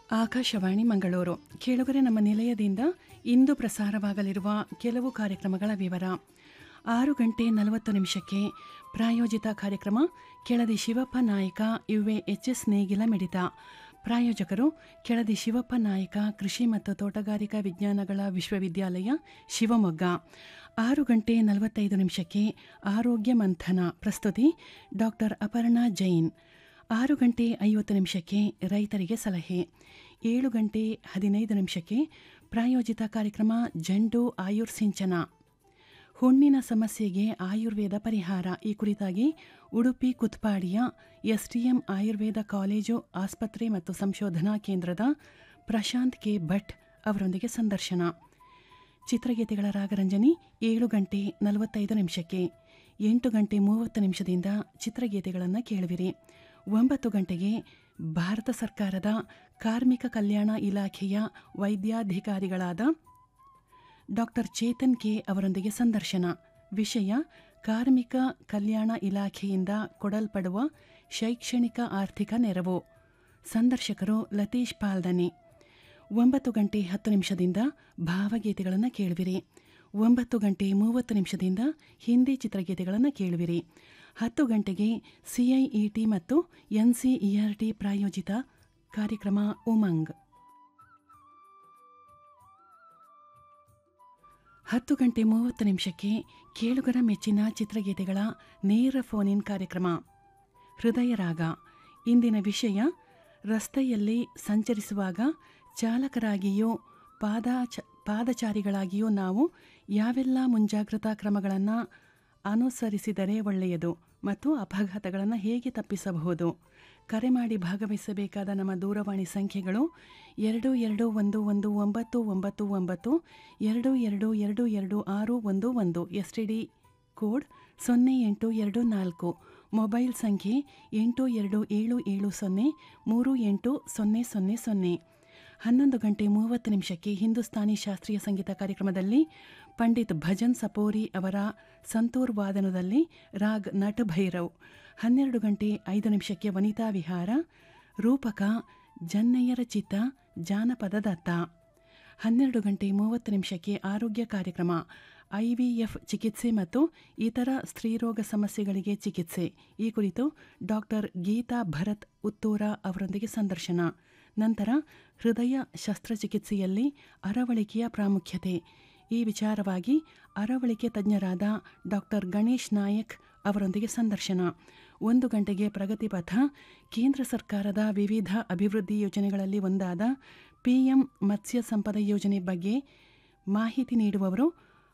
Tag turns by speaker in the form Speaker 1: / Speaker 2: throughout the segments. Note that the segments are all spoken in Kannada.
Speaker 1: ಆಕಾಶವಾಣಿ ಮಂಗಳೂರು ಕೇಳುಗರೆ ನಮ್ಮ ನಿಲಯದಿಂದ ಇಂದು ಪ್ರಸಾರವಾಗಲಿರುವ ಕೆಲವು ಕಾರ್ಯಕ್ರಮಗಳ ವಿವರ ಆರು ಗಂಟೆ ನಲವತ್ತು ನಿಮಿಷಕ್ಕೆ ಪ್ರಾಯೋಜಿತ ಕಾರ್ಯಕ್ರಮ ಕೆಳದಿ ಶಿವಪ್ಪ ನಾಯಕ ಯುವೆ ಎಚ್ ಎಸ್ ನೇಗಿಲ ಮಿಡಿತ ಪ್ರಾಯೋಜಕರು ಕೆಳದಿ ಶಿವಪ್ಪ ನಾಯಕ ಕೃಷಿ ಮತ್ತು ತೋಟಗಾರಿಕಾ ವಿಜ್ಞಾನಗಳ ವಿಶ್ವವಿದ್ಯಾಲಯ ಶಿವಮೊಗ್ಗ ಆರು ಗಂಟೆ ನಲವತ್ತೈದು ನಿಮಿಷಕ್ಕೆ ಆರೋಗ್ಯ ಮಂಥನ ಪ್ರಸ್ತುತಿ ಡಾಕ್ಟರ್ ಅಪರ್ಣಾ ಜೈನ್ ಆರು ಗಂಟೆ ಐವತ್ತು ನಿಮಿಷಕ್ಕೆ ರೈತರಿಗೆ ಸಲಹೆ ಏಳು ಗಂಟೆ ಹದಿನೈದು ನಿಮಿಷಕ್ಕೆ ಪ್ರಾಯೋಜಿತ ಕಾರ್ಯಕ್ರಮ ಜಂಡು ಆಯುರ್ ಸಿಂಚನ ಹುಣ್ಣಿನ ಸಮಸ್ಯೆಗೆ ಆಯುರ್ವೇದ ಪರಿಹಾರ ಈ ಕುರಿತಾಗಿ ಉಡುಪಿ ಕುತ್ಪಾಡಿಯ ಎಸ್ಟಿಎಂ ಆಯುರ್ವೇದ ಕಾಲೇಜು ಆಸ್ಪತ್ರೆ ಮತ್ತು ಸಂಶೋಧನಾ ಕೇಂದ್ರದ ಪ್ರಶಾಂತ್ ಕೆ ಭಟ್ ಅವರೊಂದಿಗೆ ಸಂದರ್ಶನ ಚಿತ್ರಗೀತೆಗಳ ರಾಗರಂಜನಿ ಏಳು ಗಂಟೆ ನಲವತ್ತೈದು ನಿಮಿಷಕ್ಕೆ ಎಂಟು ಗಂಟೆ ಮೂವತ್ತು ನಿಮಿಷದಿಂದ ಚಿತ್ರಗೀತೆಗಳನ್ನು ಕೇಳುವಿರಿ ಒಂಬತ್ತು ಗಂಟೆಗೆ ಭಾರತ ಸರ್ಕಾರದ ಕಾರ್ಮಿಕ ಕಲ್ಯಾಣ ಇಲಾಖೆಯ ವೈದ್ಯಾಧಿಕಾರಿಗಳಾದ ಡಾಕ್ಟರ್ ಚೇತನ್ ಕೆ ಅವರೊಂದಿಗೆ ಸಂದರ್ಶನ ವಿಷಯ ಕಾರ್ಮಿಕ ಕಲ್ಯಾಣ ಇಲಾಖೆಯಿಂದ ಕೊಡಲ್ಪಡುವ ಶೈಕ್ಷಣಿಕ ಆರ್ಥಿಕ ನೆರವು ಸಂದರ್ಶಕರು ಲತೀಶ್ ಪಾಲ್ದನೆ ಒಂಬತ್ತು ಗಂಟೆ ಹತ್ತು ನಿಮಿಷದಿಂದ ಭಾವಗೀತೆಗಳನ್ನು ಕೇಳುವಿರಿ ಒಂಬತ್ತು ಗಂಟೆ ಮೂವತ್ತು ನಿಮಿಷದಿಂದ ಹಿಂದಿ ಚಿತ್ರಗೀತೆಗಳನ್ನು ಕೇಳುವಿರಿ ಹತ್ತು ಗಂಟೆಗೆ ಸಿಐಇಟಿ ಮತ್ತು ಎನ್ಸಿಇಆರ್ಟಿ ಪ್ರಾಯೋಜಿತ ಕಾರ್ಯಕ್ರಮ ಉಮಂಗ್ ಹತ್ತು ಗಂಟೆ ಮೂವತ್ತು ನಿಮಿಷಕ್ಕೆ ಕೇಳುಗರ ಮೆಚ್ಚಿನ ಚಿತ್ರಗೀತೆಗಳ ನೇರ ಫೋನ್ ಇನ್ ಕಾರ್ಯಕ್ರಮ ಹೃದಯ ರಾಗ ಇಂದಿನ ವಿಷಯ ರಸ್ತೆಯಲ್ಲಿ ಸಂಚರಿಸುವಾಗ ಚಾಲಕರಾಗಿಯೋ ಪಾದಾಚ ಪಾದಚಾರಿಗಳಾಗಿಯೂ ನಾವು ಯಾವೆಲ್ಲ ಮುಂಜಾಗ್ರತಾ ಕ್ರಮಗಳನ್ನು ಅನುಸರಿಸಿದರೆ ಒಳ್ಳೆಯದು ಮತ್ತು ಅಪಘಾತಗಳನ್ನು ಹೇಗೆ ತಪ್ಪಿಸಬಹುದು ಕರೆ ಮಾಡಿ ಭಾಗವಹಿಸಬೇಕಾದ ನಮ್ಮ ದೂರವಾಣಿ ಸಂಖ್ಯೆಗಳು ಎರಡು ಎರಡು ಒಂದು ಒಂದು ಒಂಬತ್ತು ಒಂಬತ್ತು ಒಂಬತ್ತು ಎರಡು ಎರಡು ಎರಡು ಎರಡು ಆರು ಒಂದು ಒಂದು ಎಸ್ ಟಿ ಡಿ ಕೋಡ್ ಸೊನ್ನೆ ಎಂಟು ಎರಡು ನಾಲ್ಕು ಮೊಬೈಲ್ ಸಂಖ್ಯೆ ಎಂಟು ಎರಡು ಏಳು ಏಳು ಸೊನ್ನೆ ಮೂರು ಎಂಟು ಸೊನ್ನೆ ಸೊನ್ನೆ ಸೊನ್ನೆ ಹನ್ನೊಂದು ಗಂಟೆ ಮೂವತ್ತು ನಿಮಿಷಕ್ಕೆ ಹಿಂದೂಸ್ತಾನಿ ಶಾಸ್ತ್ರೀಯ ಸಂಗೀತ ಕಾರ್ಯಕ್ರಮದಲ್ಲಿ ಪಂಡಿತ್ ಭಜನ್ ಸಪೋರಿ ಅವರ ಸಂತೂರ್ ವಾದನದಲ್ಲಿ ರಾಗ್ ನಟ ಭೈರವ್ ಹನ್ನೆರಡು ಗಂಟೆ ಐದು ನಿಮಿಷಕ್ಕೆ ವನಿತಾ ವಿಹಾರ ರೂಪಕ ಜನ್ನಯ್ಯರ ಚಿತ್ತ ಜಾನಪದ ದತ್ತ ಹನ್ನೆರಡು ಗಂಟೆ ಮೂವತ್ತು ನಿಮಿಷಕ್ಕೆ ಆರೋಗ್ಯ ಕಾರ್ಯಕ್ರಮ ಐವಿಎಫ್ ಚಿಕಿತ್ಸೆ ಮತ್ತು ಇತರ ಸ್ತ್ರೀರೋಗ ಸಮಸ್ಯೆಗಳಿಗೆ ಚಿಕಿತ್ಸೆ ಈ ಕುರಿತು ಡಾಕ್ಟರ್ ಗೀತಾ ಭರತ್ ಉತ್ತೂರ ಅವರೊಂದಿಗೆ ಸಂದರ್ಶನ ನಂತರ ಹೃದಯ ಶಸ್ತ್ರಚಿಕಿತ್ಸೆಯಲ್ಲಿ ಅರವಳಿಕೆಯ ಪ್ರಾಮುಖ್ಯತೆ ಈ ವಿಚಾರವಾಗಿ ಅರವಳಿಕೆ ತಜ್ಞರಾದ ಡಾಕ್ಟರ್ ಗಣೇಶ್ ನಾಯಕ್ ಅವರೊಂದಿಗೆ ಸಂದರ್ಶನ ಒಂದು ಗಂಟೆಗೆ ಪ್ರಗತಿಪಥ ಕೇಂದ್ರ ಸರ್ಕಾರದ ವಿವಿಧ ಅಭಿವೃದ್ಧಿ ಯೋಜನೆಗಳಲ್ಲಿ ಒಂದಾದ ಪಿಎಂ ಮತ್ಸ್ಯ ಸಂಪದ ಯೋಜನೆ ಬಗ್ಗೆ ಮಾಹಿತಿ ನೀಡುವವರು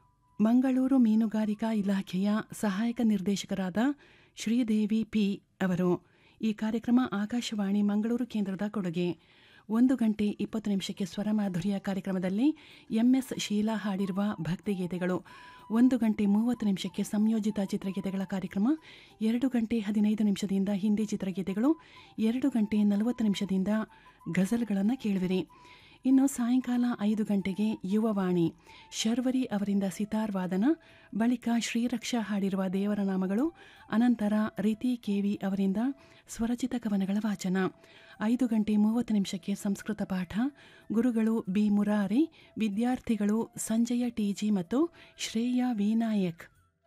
Speaker 1: ಮಂಗಳೂರು ಮೀನುಗಾರಿಕಾ ಇಲಾಖೆಯ ಸಹಾಯಕ ನಿರ್ದೇಶಕರಾದ ಶ್ರೀದೇವಿ ಪಿ ಅವರು ಈ ಕಾರ್ಯಕ್ರಮ ಆಕಾಶವಾಣಿ ಮಂಗಳೂರು ಕೇಂದ್ರದ ಕೊಡುಗೆ ಒಂದು ಗಂಟೆ ಇಪ್ಪತ್ತು ನಿಮಿಷಕ್ಕೆ ಸ್ವರಮಾಧುರ್ಯ ಕಾರ್ಯಕ್ರಮದಲ್ಲಿ ಎಂಎಸ್ ಶೀಲಾ ಹಾಡಿರುವ ಭಕ್ತಿಗೀತೆಗಳು ಒಂದು ಗಂಟೆ ಮೂವತ್ತು ನಿಮಿಷಕ್ಕೆ ಸಂಯೋಜಿತ ಚಿತ್ರಗೀತೆಗಳ ಕಾರ್ಯಕ್ರಮ ಎರಡು ಗಂಟೆ ಹದಿನೈದು ನಿಮಿಷದಿಂದ ಹಿಂದಿ ಚಿತ್ರಗೀತೆಗಳು ಎರಡು ಗಂಟೆ ನಲವತ್ತು ನಿಮಿಷದಿಂದ ಗಜಲ್ಗಳನ್ನು ಕೇಳುವಿರಿ ಇನ್ನು ಸಾಯಂಕಾಲ ಐದು ಗಂಟೆಗೆ ಯುವವಾಣಿ ಶರ್ವರಿ ಅವರಿಂದ ಸಿತಾರ್ ವಾದನ ಬಳಿಕ ಶ್ರೀರಕ್ಷಾ ಹಾಡಿರುವ ದೇವರ ನಾಮಗಳು ಅನಂತರ ರೀತಿ ಕೆವಿ ಅವರಿಂದ ಸ್ವರಚಿತ ಕವನಗಳ ವಾಚನ ಐದು ಗಂಟೆ ಮೂವತ್ತು ನಿಮಿಷಕ್ಕೆ ಸಂಸ್ಕೃತ ಪಾಠ ಗುರುಗಳು ಬಿ ಮುರಾರಿ ವಿದ್ಯಾರ್ಥಿಗಳು ಸಂಜಯ ಟಿಜಿ ಮತ್ತು ಶ್ರೇಯಾ ವಿನಾಯಕ್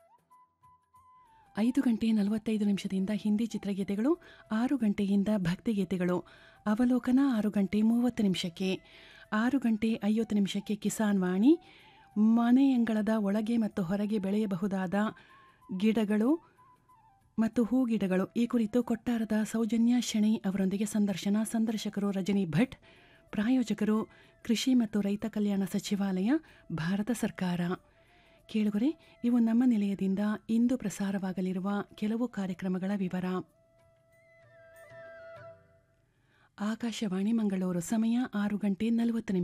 Speaker 1: ಐದು ಗಂಟೆ ನಲವತ್ತೈದು ನಿಮಿಷದಿಂದ ಹಿಂದಿ ಚಿತ್ರಗೀತೆಗಳು ಆರು ಗಂಟೆಯಿಂದ ಭಕ್ತಿಗೀತೆಗಳು ಅವಲೋಕನ ಆರು ಗಂಟೆ ಮೂವತ್ತು ನಿಮಿಷಕ್ಕೆ ಆರು ಗಂಟೆ ಐವತ್ತು ನಿಮಿಷಕ್ಕೆ ಕಿಸಾನ್ ವಾಣಿ ಮನೆಯಂಗಳದ ಒಳಗೆ ಮತ್ತು ಹೊರಗೆ ಬೆಳೆಯಬಹುದಾದ ಗಿಡಗಳು ಮತ್ತು ಹೂಗಿಡಗಳು ಈ ಕುರಿತು ಕೊಟ್ಟಾರದ ಸೌಜನ್ಯ ಶೆಣೈ ಅವರೊಂದಿಗೆ ಸಂದರ್ಶನ ಸಂದರ್ಶಕರು ರಜನಿ ಭಟ್ ಪ್ರಾಯೋಜಕರು ಕೃಷಿ ಮತ್ತು ರೈತ ಕಲ್ಯಾಣ ಸಚಿವಾಲಯ ಭಾರತ ಸರ್ಕಾರ ಕೇಳುಗರೆ ಇವು ನಮ್ಮ ನಿಲಯದಿಂದ ಇಂದು ಪ್ರಸಾರವಾಗಲಿರುವ ಕೆಲವು ಕಾರ್ಯಕ್ರಮಗಳ ವಿವರ ಆಕಾಶವಾಣಿ ಮಂಗಳೂರು ಸಮಯ ಆರು ಗಂಟೆ ನಲವತ್ತು ನಿಮಿಷ